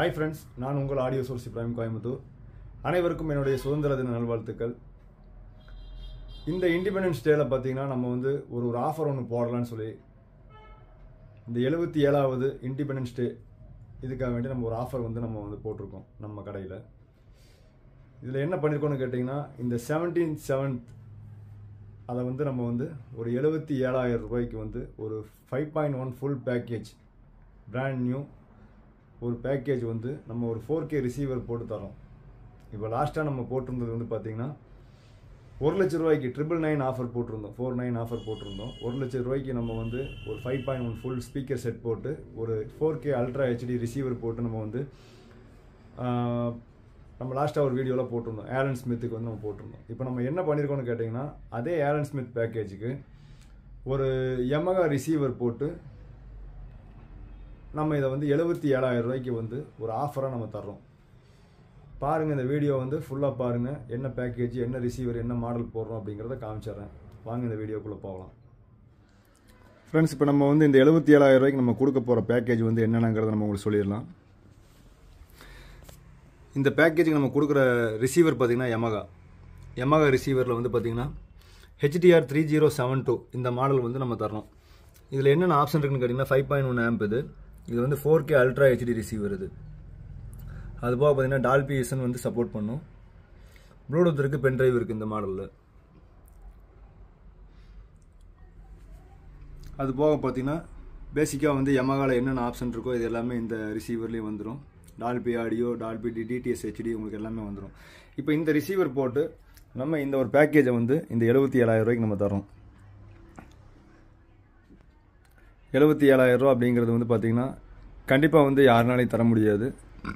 hi friends நான் உங்கள் audio source Ibrahim Coimbatore அனைவருக்கும் என்னுடைய சுதந்திர தின நல்வாழ்த்துக்கள் இந்த இண்டிபெண்டன்ஸ் டேல பார்த்தீங்கன்னா நம்ம வந்து ஒரு ஒரு ஆஃபர் ஒன்று போடலாம்னு சொல்லி இந்த எழுபத்தி ஏழாவது இண்டிபெண்டன்ஸ் டே இதுக்காக வேண்டி நம்ம ஒரு ஆஃபர் வந்து நம்ம வந்து போட்டிருக்கோம் நம்ம கடையில் இதில் என்ன பண்ணியிருக்கோம்னு கேட்டிங்கன்னா இந்த செவன்டீன் செவன்த் அதை வந்து நம்ம வந்து ஒரு எழுபத்தி ஏழாயிரம் ரூபாய்க்கு வந்து ஒரு five point one full package brand new ஒரு பேக்கேஜ் வந்து நம்ம ஒரு ஃபோர் கே ரிசீவர் போட்டு தரோம் இப்போ லாஸ்ட்டாக நம்ம போட்டிருந்தது வந்து பார்த்தீங்கன்னா ஒரு லட்ச ரூபாய்க்கு ட்ரிபிள் நைன் ஆஃபர் போட்டிருந்தோம் ஃபோர் நைன் ஆஃபர் போட்டிருந்தோம் ஒரு லட்ச ரூபாய்க்கு நம்ம வந்து ஒரு five point one full speaker set போட்டு ஒரு four K ultra HD receiver போட்டு நம்ம வந்து ஆஹ், நம்ம லாஸ்ட்டாக ஒரு வீடியோவில் போட்டிருந்தோம் ஏலன் ஸ்மித்துக்கு வந்து நம்ம போட்டிருந்தோம் இப்போ நம்ம என்ன பண்ணியிருக்கோம்னு கேட்டிங்கன்னா அதே ஏலன் ஸ்மித் பேக்கேஜுக்கு ஒரு எமகா ரிசீவர் போட்டு நம்ம இதை வந்து எழுபத்தி ஏழாயிரம் ரூபாய்க்கு வந்து ஒரு ஆஃபராக நம்ம தர்றோம் பாருங்கள் இந்த வீடியோ வந்து ஃபுல்லாக பாருங்கள் என்ன பேக்கேஜ் என்ன ரிசீவர் என்ன மாடல் போடுறோம் அப்படிங்கிறத காமிச்சிடுறேன் வாங்க இந்த வீடியோக்குள்ளே போகலாம் ஃப்ரெண்ட்ஸ் இப்போ நம்ம வந்து இந்த எழுபத்தி ஏழாயிரம் ரூபாய்க்கு நம்ம கொடுக்க போகிற பேக்கேஜ் வந்து என்னென்னங்கிறத நம்ம உங்களுக்கு சொல்லிடலாம் இந்த பேக்கேஜுக்கு நம்ம கொடுக்குற ரிசீவர் பார்த்தீங்கன்னா யமகா யமகா ரிசீவரில் வந்து பார்த்தீங்கன்னா HDR three zero seven two இந்த மாடல் வந்து நம்ம தரோம் இதில் என்னென்ன ஆப்ஷன் இருக்குன்னு கேட்டிங்கன்னா ஃபைவ் பாயிண்ட் ஒன் ஆம்ப் இது இது வந்து four K ultra HD receiver இது அது போக பார்த்தீங்கன்னா டால்பி இசன் வந்து சப்போர்ட் பண்ணும் ப்ளூடூத் இருக்குது பென் டிரைவ் இருக்குது இந்த மாடலில் அது போக பார்த்தீங்கன்னா பேசிக்காக வந்து யமகாவில் என்னென்ன ஆப்ஷன் இருக்கோ இது எல்லாமே இந்த ரிசீவர்லேயும் வந்துடும் Dolby audio Dolby D DTS HD உங்களுக்கு எல்லாமே வந்துடும் இப்போ இந்த ரிசீவர் போட்டு நம்ம இந்த ஒரு பேக்கேஜை வந்து இந்த எழுபத்தி ஏழாயிரம் ரூபாய்க்கு நம்ம தரோம் எழுபத்தி ஏழாயிரம் ரூபா அப்படிங்கிறது வந்து பார்த்தீங்கன்னா கண்டிப்பாக வந்து யாருனாலையும் தர முடியாது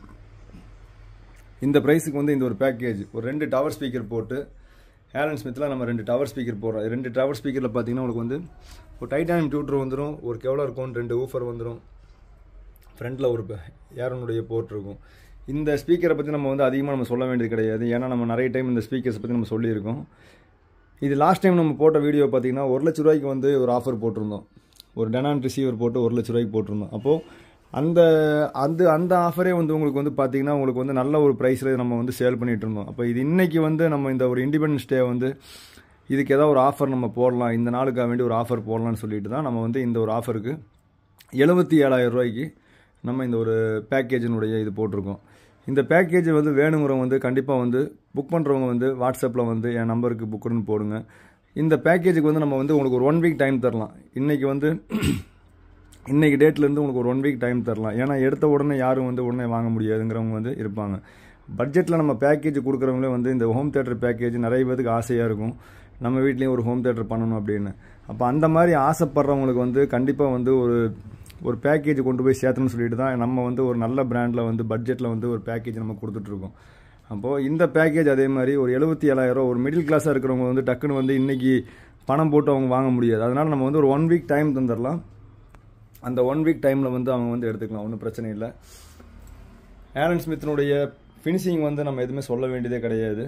இந்த ப்ரைஸுக்கு வந்து இந்த ஒரு பேக்கேஜ் ஒரு ரெண்டு டவர் ஸ்பீக்கர் போட்டு ஏலன் ஸ்மித்தில் நம்ம ரெண்டு டவர் ஸ்பீக்கர் போடுறோம் ரெண்டு டவர் ஸ்பீக்கரில் பார்த்தீங்கன்னா உங்களுக்கு வந்து ஒரு டைட்டானியம் டியூட்டர் வந்துடும் ஒரு கெவலர் இருக்கும் ரெண்டு ஊஃபர் வந்துடும் ஃப்ரண்ட்டில் ஒரு ஏரனுடைய போர்ட் இருக்கும் இந்த ஸ்பீக்கரை பற்றி நம்ம வந்து அதிகமாக நம்ம சொல்ல வேண்டியது கிடையாது ஏன்னா நம்ம நிறைய டைம் இந்த ஸ்பீக்கர்ஸ் பற்றி நம்ம சொல்லியிருக்கோம் இது லாஸ்ட் டைம் நம்ம போட்ட வீடியோ பார்த்தீங்கன்னா ஒரு லட்ச ரூபாய்க்கு வந்து ஒரு ஆஃபர் போட்டிருந்தோம் ஒரு டெனான் ரிசீவர் போட்டு ஒரு லட்ச ரூபாய்க்கு போட்டிருந்தோம் அப்போது அந்த அந்த அந்த ஆஃபரே வந்து உங்களுக்கு வந்து பார்த்தீங்கன்னா உங்களுக்கு வந்து நல்ல ஒரு ப்ரைஸில் நம்ம வந்து சேல் பண்ணிட்டு இருந்தோம் அப்போ இது இன்னைக்கு வந்து நம்ம இந்த ஒரு இண்டிபெண்டன்ஸ் டே வந்து இதுக்கு ஏதாவது ஒரு ஆஃபர் நம்ம போடலாம் இந்த நாளுக்காக வேண்டி ஒரு ஆஃபர் போடலாம்னு சொல்லிட்டு தான் நம்ம வந்து இந்த ஒரு ஆஃபருக்கு எழுபத்தி ஏழாயிரம் ரூபாய்க்கு நம்ம இந்த ஒரு பேக்கேஜினுடைய இது போட்டிருக்கோம் இந்த பேக்கேஜ் வந்து வேணுங்கிறவங்க வந்து கண்டிப்பாக வந்து புக் பண்ணுறவங்க வந்து வாட்ஸ்அப்பில் வந்து என் நம்பருக்கு புக்குன்னு போடுங்க இந்த பேக்கேஜுக்கு வந்து நம்ம வந்து உங்களுக்கு ஒரு ஒன் வீக் டைம் தரலாம் இன்றைக்கி வந்து இன்றைக்கி டேட்லேருந்து உங்களுக்கு ஒரு ஒன் வீக் டைம் தரலாம் ஏன்னா எடுத்த உடனே யாரும் வந்து உடனே வாங்க முடியாதுங்கிறவங்க வந்து இருப்பாங்க பட்ஜெட்டில் நம்ம பேக்கேஜ் கொடுக்குறவங்களே வந்து இந்த ஹோம் தேட்டர் பேக்கேஜ் நிறைய பேருக்கு ஆசையாக இருக்கும் நம்ம வீட்லேயும் ஒரு ஹோம் தேட்டர் பண்ணணும் அப்படின்னு அப்போ அந்த மாதிரி ஆசைப்படுறவங்களுக்கு வந்து கண்டிப்பாக வந்து ஒரு ஒரு பேக்கேஜ் கொண்டு போய் சேர்த்தணும்னு சொல்லிட்டு தான் நம்ம வந்து ஒரு நல்ல பிராண்டில் வந்து பட்ஜெட்டில் வந்து ஒரு பேக்கேஜ் நம்ம கொடுத்துட்ருக்கோம் அப்போது இந்த பேக்கேஜ் அதே மாதிரி ஒரு எழுபத்தி ஏழாயிரம் ஒரு மிடில் கிளாஸாக இருக்கிறவங்க வந்து டக்குன்னு வந்து இன்றைக்கி பணம் போட்டு அவங்க வாங்க முடியாது அதனால் நம்ம வந்து ஒரு ஒன் வீக் டைம் தந்துடலாம் அந்த ஒன் வீக் டைமில் வந்து அவங்க வந்து எடுத்துக்கலாம் ஒன்றும் பிரச்சனை இல்லை ஏலன் ஸ்மித்தினுடைய ஃபினிஷிங் வந்து நம்ம எதுவுமே சொல்ல வேண்டியதே கிடையாது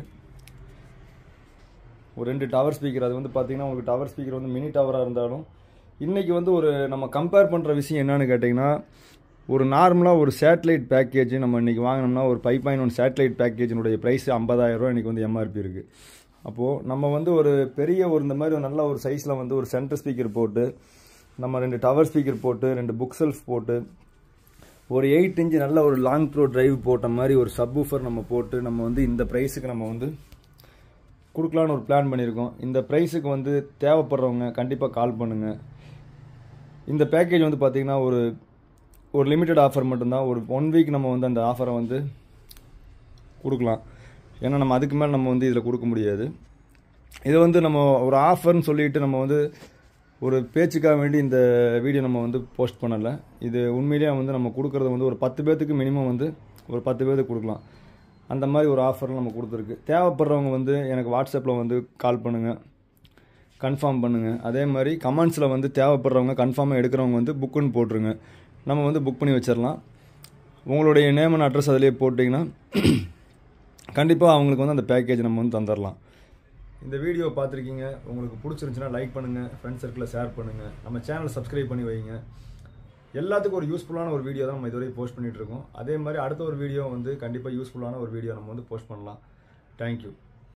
ஒரு ரெண்டு டவர் ஸ்பீக்கர் அது வந்து பார்த்தீங்கன்னா உங்களுக்கு டவர் ஸ்பீக்கர் வந்து மினி டவராக இருந்தாலும் இன்றைக்கி வந்து ஒரு நம்ம கம்பேர் பண்ணுற விஷயம் என்னன்னு கேட்டிங்கன்னா ஒரு நார்மலாக ஒரு சேட்டலைட் பேக்கேஜ் நம்ம இன்றைக்கி வாங்கினோம்னா ஒரு ஃபைவ் பாயிண்ட் ஒன் சேட்டலைட் பேக்கேஜினுடைய ப்ரைஸ் ஐம்பதாயிரரூவா இன்றைக்கி வந்து எம்ஆர்பி இருக்குது அப்போது நம்ம வந்து ஒரு பெரிய ஒரு இந்த மாதிரி ஒரு நல்ல ஒரு சைஸில் வந்து ஒரு சென்டர் ஸ்பீக்கர் போட்டு நம்ம ரெண்டு டவர் ஸ்பீக்கர் போட்டு ரெண்டு புக் செல்ஃப் போட்டு ஒரு எயிட் இன்ச் நல்ல ஒரு லாங் த்ரோ டிரைவ் போட்ட மாதிரி ஒரு சப்வூஃபர் நம்ம போட்டு நம்ம வந்து இந்த ப்ரைஸுக்கு நம்ம வந்து கொடுக்கலான்னு ஒரு பிளான் பண்ணியிருக்கோம் இந்த ப்ரைஸுக்கு வந்து தேவைப்படுறவங்க கண்டிப்பாக கால் பண்ணுங்கள் இந்த பேக்கேஜ் வந்து பார்த்திங்கன்னா ஒரு ஒரு லிமிட்டட் ஆஃபர் மட்டும்தான் ஒரு ஒன் வீக் நம்ம வந்து அந்த ஆஃபரை வந்து கொடுக்கலாம் ஏன்னா நம்ம அதுக்கு மேலே நம்ம வந்து இதில் கொடுக்க முடியாது இது வந்து நம்ம ஒரு ஆஃபர்னு சொல்லிட்டு நம்ம வந்து ஒரு பேச்சுக்காக வேண்டி இந்த வீடியோ நம்ம வந்து போஸ்ட் பண்ணலை இது உண்மையிலேயே வந்து நம்ம கொடுக்குறது வந்து ஒரு பத்து பேர்த்துக்கு மினிமம் வந்து ஒரு பத்து பேர்த்துக்கு கொடுக்கலாம் அந்த மாதிரி ஒரு ஆஃபர் நம்ம கொடுத்துருக்கு தேவைப்படுறவங்க வந்து எனக்கு வாட்ஸ்அப்பில் வந்து கால் பண்ணுங்கள் கன்ஃபார்ம் பண்ணுங்கள் அதே மாதிரி கமெண்ட்ஸில் வந்து தேவைப்படுறவங்க கன்ஃபார்மாக எடுக்கிறவங்க வந்து புக்குன்னு போட்டுருங்க நம்ம வந்து புக் பண்ணி வச்சிடலாம் உங்களுடைய நேம் அண்ட் அட்ரஸ் அதிலே போட்டிங்கன்னா கண்டிப்பாக அவங்களுக்கு வந்து அந்த பேக்கேஜ் நம்ம வந்து தந்துடலாம் இந்த வீடியோ பார்த்துருக்கீங்க உங்களுக்கு பிடிச்சிருந்துச்சுன்னா லைக் பண்ணுங்கள் ஃப்ரெண்ட்ஸ் சர்க்கிளில் ஷேர் பண்ணுங்கள் நம்ம சேனலை சப்ஸ்கிரைப் பண்ணி வைங்க எல்லாத்துக்கும் ஒரு யூஸ்ஃபுல்லான ஒரு வீடியோ தான் நம்ம இதுவரை போஸ்ட் பண்ணிட்டு இருக்கோம் அதே மாதிரி அடுத்த ஒரு வீடியோ வந்து கண்டிப்பாக யூஸ்ஃபுல்லான ஒரு வீடியோ நம்ம வந்து போஸ்ட் பண்ணலாம் தேங்க்யூ